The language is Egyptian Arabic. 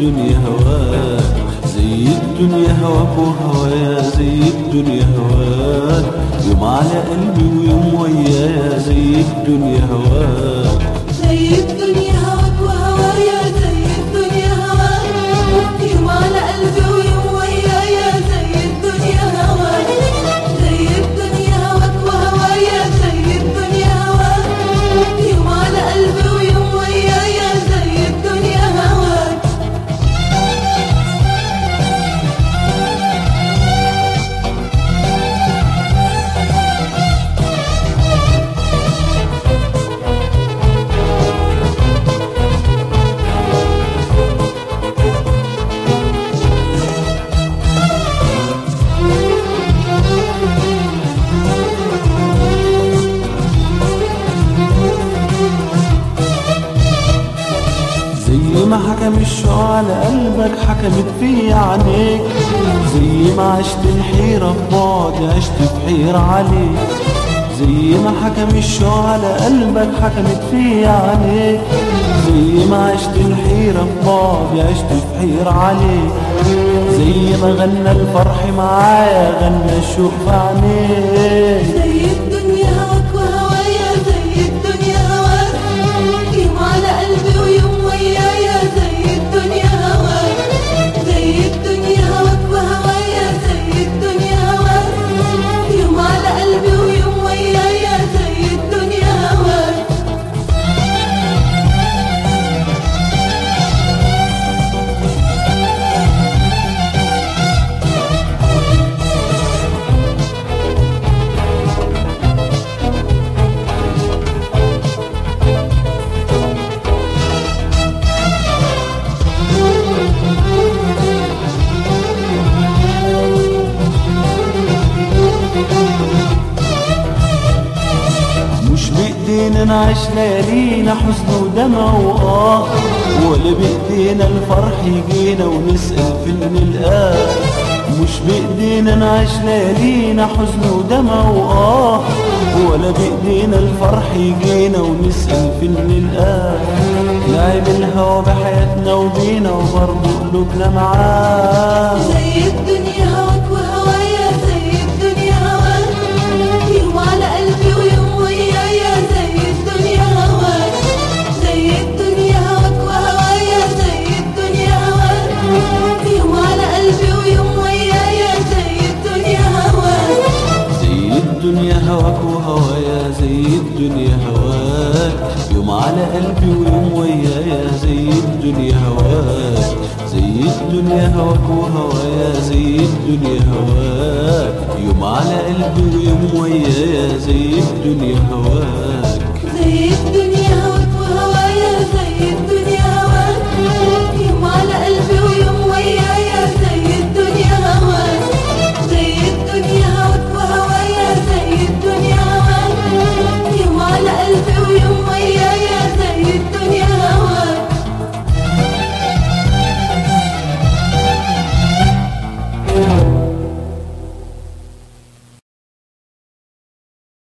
الدنيا هواك زي الدنيا هواك وهوايا زي الدنيا هواك يوم على قلبي ويوم ويايا زي الدنيا هواك زي الدنيا هواك وهوايا زي الدنيا هواك يوم على قلبي ويوم ويايا زي الدنيا هواك زي الدنيا هواك وهوايا زي الدنيا هواك يوم على قلبي ويوم ويايا زي الدنيا هواك زي ما حكم الشوق على قلبك حكمت في عينيك زي ما عشت الحيرة في بعد عشت في حيرة عليك زي ما حكم الشوق على قلبك حكمت في عينيك زي ما عشت الحيرة في بعد عشت في حيرة عليك زي ما غنى الفرح معايا غنى الشوق في عينيك زي الدنيا هواك وهوايا زي الدنيا هواك يوم على قلبي ويوم ويايا زي الدنيا هواك زي الدنيا هواك وهوايا زي الدنيا هواك يوم على قلبي ويوم ويايا زي الدنيا هواك مش بإيدينا نعيش ليالينا حزن ودمع وآه ولا بإيدينا الفرح يجينا ونسأل فين نلقاه مش بإيدينا نعيش ليالينا حزن ودمع وآه ولا بإيدينا الفرح يجينا ونسأل فين نلقاه لعب الهوى بحياتنا وبينا وبرضه قلوبنا معاه زي الدنيا هواك وهوايا زي الدنيا هواك يوم على قلبي ويوم ويايا زي الدنيا هواك زي الدنيا هواك وهوايا زي الدنيا هواك يوم على قلبي ويوم ويايا زي الدنيا هواك زي الدنيا هواك وهوايا زي الدنيا هواك يوم على قلبي ويوم ويايا زي الدنيا هواك زي الدنيا هواك وهوايا زي الدنيا هواك يوم على قلبي ويوم ويايا زي الدنيا هواك زي الدنيا